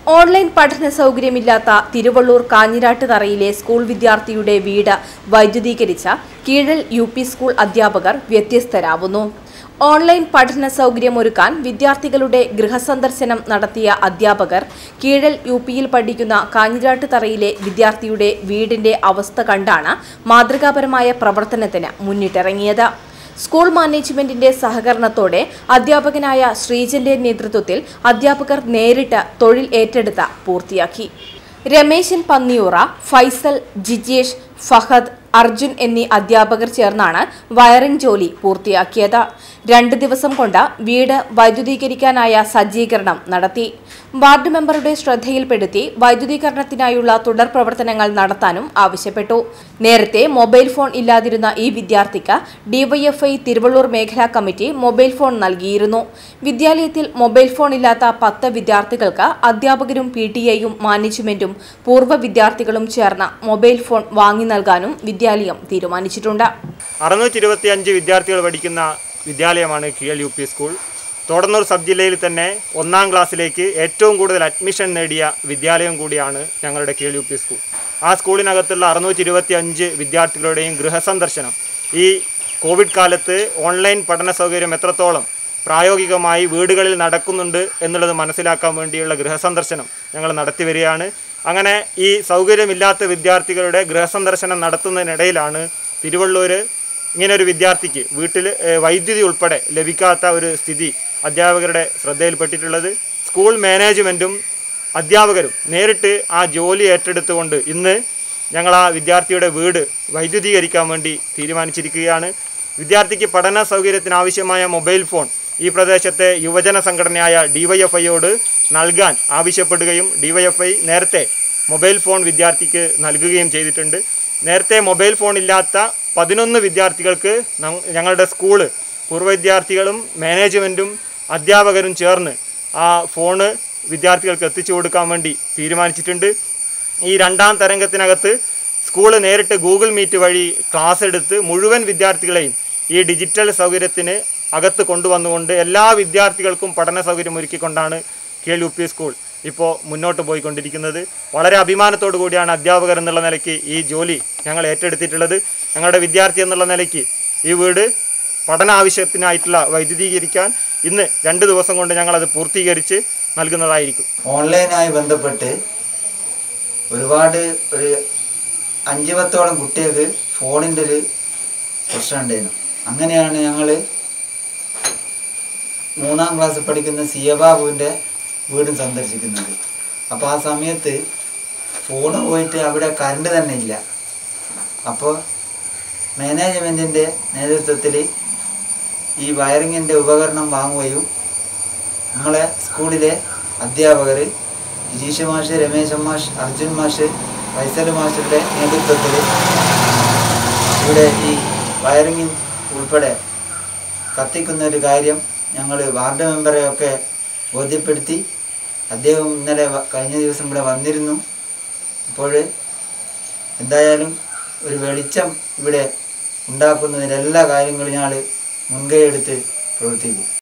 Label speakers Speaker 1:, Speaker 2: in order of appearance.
Speaker 1: online പഠന സൗകര്യമില്ലാത്ത Thiruvallur കാഞ്ഞിരാട്ട് തറയിലെ school വിദ്യാർത്ഥിയുടെ വീട് വൈദ്യുതീകരിച്ച കീഴൽ യു പി സ്കൂൾ അധ്യാപകർ വ്യത്യസ്തരാവുന്നു ഓൺലൈൻ പഠന സൗകര്യമൊരുക്കാൻ വിദ്യാർത്ഥികളുടെ ഗൃഹസന്ദർശനം നടത്തിയ അധ്യാപകർ കീഴൽ യു പിയിൽ പഠിക്കുന്ന കാഞ്ഞിരാട്ട് തറയിലെ വിദ്യാർത്ഥിയുടെ വീടിന്റെ അവസ്ഥ കണ്ടാണ് മാതൃകാപരമായ പ്രവർത്തനത്തിന് മുന്നിട്ടിറങ്ങിയത് സ്കൂൾ മാനേജ്മെന്റിന്റെ സഹകരണത്തോടെ അധ്യാപകനായ ശ്രീജന്റെ നേതൃത്വത്തിൽ അധ്യാപകർ നേരിട്ട് തൊഴിൽ ഏറ്റെടുത്ത് പൂർത്തിയാക്കി രമേശൻ പന്നിയൂറ ഫൈസൽ ജിജേഷ് ഫഹദ് അർജുൻ എന്നീ അധ്യാപകർ ചേർന്നാണ് വയറിംഗ് ജോലി പൂർത്തിയാക്കിയത് രണ്ട് ദിവസം കൊണ്ട് വീട് വൈദ്യുതീകരിക്കാനായ സജ്ജീകരണം നടത്തി വാർഡ് മെമ്പറുടെ ശ്രദ്ധയിൽപ്പെടുത്തി വൈദ്യുതീകരണത്തിനായുള്ള തുടർ പ്രവർത്തനങ്ങൾ നടത്താനും ആവശ്യപ്പെട്ടു നേരത്തെ മൊബൈൽ ഫോൺ ഇല്ലാതിരുന്ന ഈ വിദ്യാർത്ഥിക്ക് ഡിവൈഎഫ്ഐ തിരുവള്ളൂർ മേഖലാ കമ്മിറ്റി മൊബൈൽ ഫോൺ നൽകിയിരുന്നു വിദ്യാലയത്തിൽ മൊബൈൽ ഫോൺ ഇല്ലാത്ത പത്ത് വിദ്യാർത്ഥികൾക്ക് അധ്യാപകരും പി ടി ഐയും മാനേജ്മെന്റും പൂർവ്വ വിദ്യാർത്ഥികളും ചേർന്ന് മൊബൈൽ ഫോൺ വാങ്ങി നൽകാനും വിദ്യാലയം തീരുമാനിച്ചിട്ടുണ്ട്
Speaker 2: അറുന്നൂറ്റി ഇരുപത്തി അഞ്ച് വിദ്യാർത്ഥികൾ പഠിക്കുന്ന വിദ്യാലയമാണ് കിയൽ U P school Thodannur sub ജില്ലയിൽ തന്നെ ഒന്നാം ക്ലാസ്സിലേക്ക് ഏറ്റവും കൂടുതൽ അഡ്മിഷൻ നേടിയ വിദ്യാലയം കൂടിയാണ് ഞങ്ങളുടെ കിയൽ യു പി സ്കൂൾ ആ സ്കൂളിനകത്തുള്ള അറുന്നൂറ്റി ഇരുപത്തി അഞ്ച് വിദ്യാർത്ഥികളുടെയും ഗൃഹസന്ദർശനം ഈ കോവിഡ് കാലത്ത് ഓൺലൈൻ പഠന സൗകര്യം എത്രത്തോളം പ്രായോഗികമായി വീടുകളിൽ നടക്കുന്നുണ്ട് എന്നുള്ളത് മനസ്സിലാക്കാൻ വേണ്ടിയുള്ള ഗൃഹസന്ദർശനം ഞങ്ങൾ നടത്തി വരികയാണ് അങ്ങനെ ഈ സൗകര്യമില്ലാത്ത വിദ്യാർത്ഥികളുടെ ഗൃഹസന്ദർശനം നടത്തുന്നതിനിടയിലാണ് തിരുവള്ളൂർ ഇങ്ങനെ ഒരു വിദ്യാർത്ഥിക്ക് വീട്ടിൽ ഏഹ്, വൈദ്യുതി ഉൾപ്പെടെ ലഭിക്കാത്ത ഒരു സ്ഥിതി അധ്യാപകരുടെ ശ്രദ്ധയിൽപ്പെട്ടിട്ടുള്ളത് സ്കൂൾ മാനേജ്മെൻറ്റും അധ്യാപകരും നേരിട്ട് ആ ജോലി ഏറ്റെടുത്തുകൊണ്ട് ഇന്ന് ഞങ്ങൾ ആ വിദ്യാർത്ഥിയുടെ വീട് വൈദ്യുതീകരിക്കാൻ വേണ്ടി തീരുമാനിച്ചിരിക്കുകയാണ് വിദ്യാർത്ഥിക്ക് പഠന സൗകര്യത്തിന് ആവശ്യമായ മൊബൈൽ ഫോൺ ഈ പ്രദേശത്തെ യുവജന സംഘടനയായ ഡിവൈഎഫ്ഐയോട് നൽകാൻ ആവശ്യപ്പെടുകയും ഡിവൈഎഫ്ഐ നേരത്തെ മൊബൈൽ ഫോൺ വിദ്യാർത്ഥിക്ക് നൽകുകയും ചെയ്തിട്ടുണ്ട് നേരത്തെ മൊബൈൽ ഫോൺ ഇല്ലാത്ത പതിനൊന്ന് വിദ്യാർത്ഥികൾക്ക് നം- ഞങ്ങളുടെ സ്കൂള് പൂർവ്വ വിദ്യാർത്ഥികളും മാനേജ്മെൻറ്റും അധ്യാപകരും ചേർന്ന് ആ ഫോണ് വിദ്യാർത്ഥികൾക്ക് എത്തിച്ചു കൊടുക്കാൻ വേണ്ടി തീരുമാനിച്ചിട്ടുണ്ട് ഈ രണ്ടാം തരംഗത്തിനകത്ത് സ്കൂള് നേരിട്ട് ഗൂഗിൾ മീറ്റ് വഴി ക്ലാസ് എടുത്ത് മുഴുവൻ വിദ്യാർത്ഥികളെയും ഈ ഡിജിറ്റൽ സൗകര്യത്തിന് അകത്ത് കൊണ്ടുവന്നുകൊണ്ട് എല്ലാ വിദ്യാർത്ഥികൾക്കും പഠന സൗകര്യം ഒരുക്കിക്കൊണ്ടാണ് കെ യു പി സ്കൂൾ ഇപ്പോൾ മുന്നോട്ട് പോയിക്കൊണ്ടിരിക്കുന്നത് വളരെ അഭിമാനത്തോടു കൂടിയാണ് അധ്യാപകർ എന്നുള്ള നിലയ്ക്ക് ഈ ജോലി ഞങ്ങൾ ഏറ്റെടുത്തിട്ടുള്ളത് ഞങ്ങളുടെ വിദ്യാർത്ഥി എന്നുള്ള നിലയ്ക്ക് ഈ വീട് പഠന ആവശ്യത്തിനായിട്ടുള്ള വൈദ്യുതീകരിക്കാൻ ഇന്ന് രണ്ട് ദിവസം കൊണ്ട് ഞങ്ങളത് പൂർത്തീകരിച്ച് നൽകുന്നതായിരിക്കും
Speaker 3: ഓൺലൈനായി ബന്ധപ്പെട്ട് ഒരുപാട് ഒരു അഞ്ച് പത്തോളം കുട്ടികൾക്ക് ഫോണിൻ്റെ ഒരു പ്രശ്നം ഉണ്ടായിരുന്നു അങ്ങനെയാണ് ഞങ്ങൾ മൂന്നാം ക്ലാസ്സിൽ പഠിക്കുന്ന സിയബാബുവിൻ്റെ വീടും സന്ദർശിക്കുന്നത് അപ്പോൾ ആ സമയത്ത് ഫോണ് പോയിട്ട് അവിടെ കറണ്ട് തന്നെ ഇല്ല അപ്പോൾ മാനേജ്മെൻറ്റിൻ്റെ നേതൃത്വത്തിൽ ഈ വയറിങ്ങിൻ്റെ ഉപകരണം വാങ്ങുകയും നമ്മളെ സ്കൂളിലെ അധ്യാപകർ ജിജീഷ് മാഷ് രമേശൻ മാഷ് അർജുൻ മാഷ് ഫൈസൽ മാഷിൻ്റെ നേതൃത്വത്തിൽ ഇവിടെ ഈ വയറിംഗ് ഉൾപ്പെടെ കത്തിക്കുന്ന ഒരു കാര്യം ഞങ്ങൾ വാർഡ് മെമ്പറെയൊക്കെ ബോധ്യപ്പെടുത്തി അദ്ദേഹം ഇന്നലെ വ- കഴിഞ്ഞ ദിവസം ഇവിടെ വന്നിരുന്നു അപ്പോൾ എന്തായാലും ഒരു വെളിച്ചം ഇവിടെ ഉണ്ടാക്കുന്നതിന് എല്ലാ കാര്യങ്ങളും ഞങ്ങൾ മുൻകൈ എടുത്ത് പ്രവർത്തിക്കും